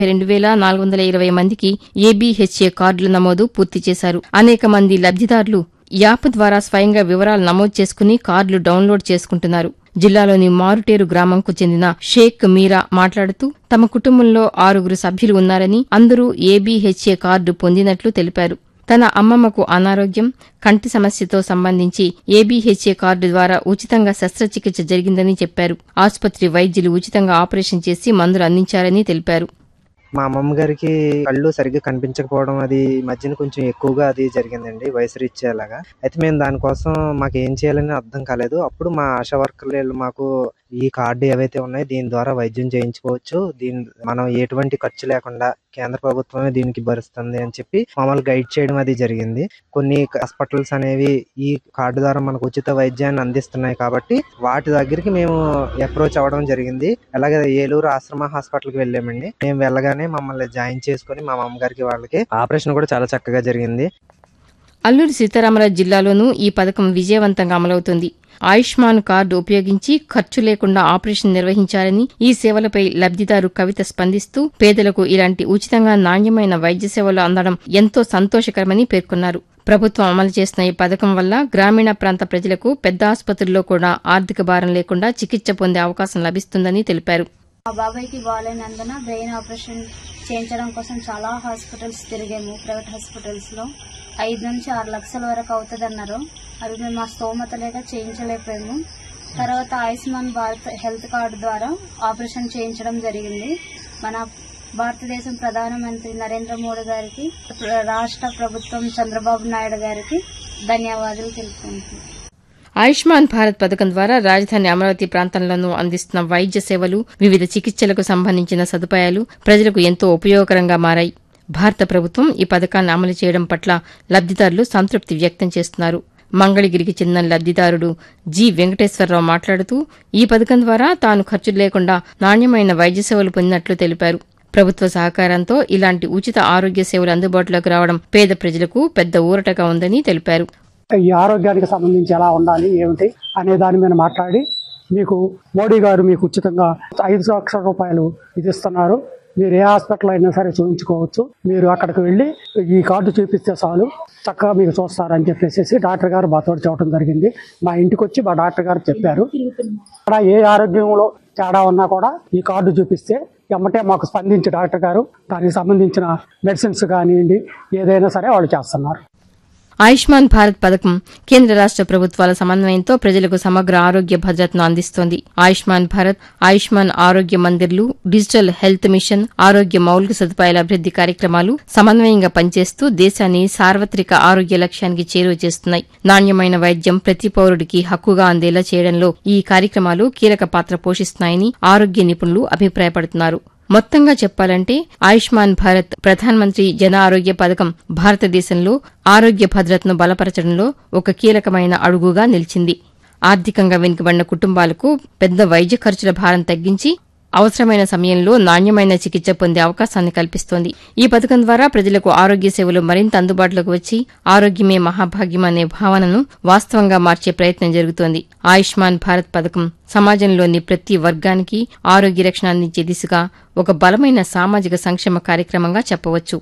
రెండు వేల నాలుగు వందల ఇరవై మందికి ఏబీహెచ్ఏ కార్డుల నమోదు పూర్తి చేశారు అనేక మంది లబ్దిదారులు యాప్ ద్వారా స్వయంగా వివరాలు నమోదు చేసుకుని కార్డులు డౌన్లోడ్ చేసుకుంటున్నారు జిల్లాలోని మారుటేరు గ్రామంకు చెందిన షేక్ మీరా మాట్లాడుతూ తమ కుటుంబంలో ఆరుగురు సభ్యులు ఉన్నారని అందరూ ఏబీహెచ్ఏ కార్డు పొందినట్లు తెలిపారు తన అమ్మమ్మకు అనారోగ్యం కంటి సమస్యతో సంబంధించి ఏబీహెచ్ఏ కార్డు ద్వారా ఉచితంగా శస్త్రచికిత్స జరిగిందని చెప్పారు ఆసుపత్రి వైద్యులు ఉచితంగా ఆపరేషన్ చేసి మందులు అందించారని తెలిపారు మా అమ్మమ్మ గారికి కళ్ళు సరిగ్గా కనిపించకపోవడం అది ఈ మధ్యన కొంచెం ఎక్కువగా అది జరిగిందండి వయసు రీత్యాలాగా అయితే మేము దానికోసం మాకు ఏం చేయాలని అర్థం కాలేదు అప్పుడు మా ఆశా వర్కర్లు వీళ్ళు మాకు ఈ కార్డు ఏవైతే ఉన్నాయో దీని ద్వారా వైద్యం చేయించుకోవచ్చు దీని మనం ఎటువంటి ఖర్చు లేకుండా కేంద్ర ప్రభుత్వమే దీనికి భరుస్తుంది అని చెప్పి మమ్మల్ని గైడ్ చేయడం అది జరిగింది కొన్ని హాస్పిటల్స్ అనేవి ఈ కార్డు ద్వారా మనకు ఉచిత వైద్యాన్ని అందిస్తున్నాయి కాబట్టి వాటి దగ్గరికి మేము అప్రోచ్ అవ్వడం జరిగింది అలాగే ఏలూరు ఆశ్రమ హాస్పిటల్కి వెళ్ళామండి మేము వెళ్ళగానే మమ్మల్ని జాయిన్ చేసుకుని మా మామగారికి వాళ్ళకి ఆపరేషన్ కూడా చాలా చక్కగా జరిగింది అల్లూరి సీతారామరాజు జిల్లాలోనూ ఈ పథకం విజయవంతంగా అమలవుతుంది ఆయుష్మాన్ కార్డు ఉపయోగించి ఖర్చు లేకుండా ఆపరేషన్ నిర్వహించారని ఈ సేవలపై లబ్దిదారు కవిత స్పందిస్తూ పేదలకు ఇలాంటి ఉచితంగా నాణ్యమైన వైద్య సేవలు అందడం ఎంతో సంతోషకరమని పేర్కొన్నారు ప్రభుత్వం అమలు చేస్తున్న ఈ పథకం వల్ల గ్రామీణ ప్రాంత ప్రజలకు పెద్ద ఆసుపత్రుల్లో కూడా ఆర్థిక భారం లేకుండా చికిత్స పొందే అవకాశం లభిస్తుందని తెలిపారు మా బాబాయ్కి బాగాలేనందున బ్రెయిన్ ఆపరేషన్ చేయించడం కోసం చాలా హాస్పిటల్స్ తిరిగాము ప్రైవేట్ హాస్పిటల్స్ లో ఐదు నుంచి ఆరు లక్షల వరకు అవుతుంది అన్నారు అది మేము మా స్తోమత లేక చేయించలేకపోయాము తర్వాత ఆయుష్మాన్ భారత్ హెల్త్ కార్డు ద్వారా ఆపరేషన్ చేయించడం జరిగింది మన భారతదేశం ప్రధానమంత్రి నరేంద్ర మోడీ గారికి ప్ర- రాష్ట్ర ప్రభుత్వం చంద్రబాబు నాయుడు గారికి ధన్యవాదాలు తెలుపుకుంటున్నాను ఆయుష్మాన్ భారత్ పథకం ద్వారా రాజధాని అమరావతి ప్రాంతంలోనూ అందిస్తున్న వైద్య సేవలు వివిధ చికిత్సలకు సంబంధించిన సదుపాయాలు ప్రజలకు ఎంతో ఉపయోగకరంగా మారాయి భారత ప్రభుత్వం ఈ పథకాన్ని అమలు చేయడం పట్ల లబ్దిదారులు సంతృప్తి వ్యక్తం చేస్తున్నారు మంగళగిరికి చెందిన లబ్దిదారుడు జి వెంకటేశ్వరరావు మాట్లాడుతూ ఈ పథకం ద్వారా తాను ఖర్చు లేకుండా నాణ్యమైన వైద్య సేవలు పొందినట్లు తెలిపారు ప్రభుత్వ సహకారంతో ఇలాంటి ఉచిత ఆరోగ్య సేవలు అందుబాటులోకి రావడం పేద ప్రజలకు పెద్ద ఊరటగా ఉందని తెలిపారు ఈ ఆరోగ్యానికి సంబంధించి ఎలా ఉండాలి ఏమిటి అనే దాని మీద మాట్లాడి మీకు మోడీ గారు మీకు ఉచితంగా ఐదు లక్షల రూపాయలు ఇది ఇస్తున్నారు మీరు ఏ హాస్పిటల్ అయినా సరే చూపించుకోవచ్చు మీరు అక్కడికి వెళ్ళి ఈ కార్డు చూపిస్తే చాలు చక్కగా మీకు చూస్తారని చెప్పేసి డాక్టర్ గారు మాతో చెప్పడం జరిగింది మా ఇంటికి వచ్చి మా డాక్టర్ గారు చెప్పారు అక్కడ ఏ ఆరోగ్యంలో తేడా ఉన్నా కూడా ఈ కార్డు చూపిస్తే ఎమ్మటే మాకు స్పందించి డాక్టర్ గారు దానికి సంబంధించిన మెడిసిన్స్ కానివ్వండి ఏదైనా సరే వాళ్ళు చేస్తున్నారు ఆయుష్మాన్ భారత్ పథకం కేంద్ర రాష్ట ప్రభుత్వాల సమన్వయంతో ప్రజలకు సమగ్ర ఆరోగ్య భద్రతను అందిస్తోంది ఆయుష్మాన్ భారత్ ఆయుష్మాన్ ఆరోగ్య మందిర్లు డిజిటల్ హెల్త్ మిషన్ ఆరోగ్య మౌలిక సదుపాయాల అభివృద్ది కార్యక్రమాలు సమన్వయంగా పనిచేస్తూ దేశాన్ని సార్వత్రిక ఆరోగ్య లక్ష్యానికి చేరువ చేస్తున్నాయి నాణ్యమైన వైద్యం ప్రతి పౌరుడికి హక్కుగా అందేలా చేయడంలో ఈ కార్యక్రమాలు కీలక పాత్ర పోషిస్తున్నాయని ఆరోగ్య నిపుణులు అభిప్రాయపడుతున్నారు మొత్తంగా చెప్పాలంటే ఆయుష్మాన్ భారత్ ప్రధానమంత్రి జన ఆరోగ్య పథకం భారతదేశంలో ఆరోగ్య భద్రతను బలపరచడంలో ఒక కీలకమైన అడుగుగా నిలిచింది ఆర్థికంగా వెనుకబడిన కుటుంబాలకు పెద్ద వైద్య ఖర్చుల భారం తగ్గించి అవసరమైన సమయంలో నాణ్యమైన చికిత్స పొందే అవకాశాన్ని కల్పిస్తోంది ఈ పథకం ద్వారా ప్రజలకు ఆరోగ్య సేవలు మరింత అందుబాటులోకి వచ్చి ఆరోగ్యమే మహాభాగ్యం అనే భావనను వాస్తవంగా మార్చే ప్రయత్నం జరుగుతోంది ఆయుష్మాన్ భారత్ పథకం సమాజంలోని ప్రతి వర్గానికి ఆరోగ్య రక్షణ అందించే దిశగా ఒక బలమైన సామాజిక సంక్షేమ కార్యక్రమంగా చెప్పవచ్చు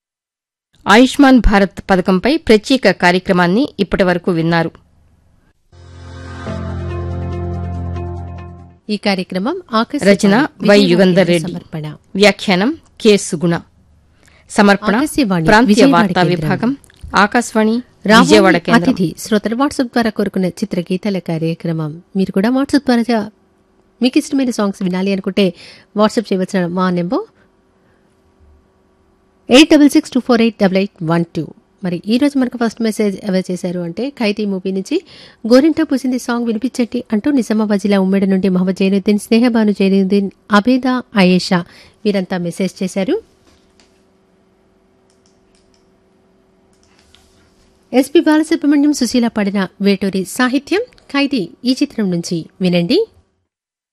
ఆయుష్మాన్ భారత్ పథకంపై ప్రత్యేక కార్యక్రమాన్ని ఇప్పటివరకు విన్నారు ఈ కార్యక్రమం ఆకాశవాణి రచన వై విజయవాడ యుగంధర్ రెడ్డి సమర్పణ వ్యాఖ్యానం కె సుగుణ సమర్పణ ఆకాశవాణి ప్రాంతీయ విజయవాడ వార్తా కేంద్రం. విభాగం ఆకాశవాణి రాబోయే విజయవాడ కేంద్రం అతిథి శ్రోతల వాట్సాప్ ద్వారా కోరుకున్న చిత్రగీతాల కార్యక్రమం మీరు కూడా వాట్సాప్ ద్వారా మీకు ఇష్టమైన సాంగ్స్ వినాలి అనుకుంటే వాట్సాప్ చేయవలసిన మా number eight double six two four eight double eight one two మరి ఈ రోజు మనకు ఫస్ట్ మెసేజ్ ఎవరు చేశారు అంటే ఖైదీ మూవీ నుంచి గోరింట పూసింది సాంగ్ వినిపించండి అంటూ నిజామాబాద్ జిల్లా ఉమ్మడి నుండి మహమ్మద్ జైనుద్దీన్ స్నేహబాను జైనుద్దీన్ అబేదా అయేషా వీరంతా మెసేజ్ చేశారు ఎస్పి బాలసుబ్రహ్మణ్యం సుశీల పాడిన వేటూరి సాహిత్యం ఖైదీ ఈ చిత్రం నుంచి వినండి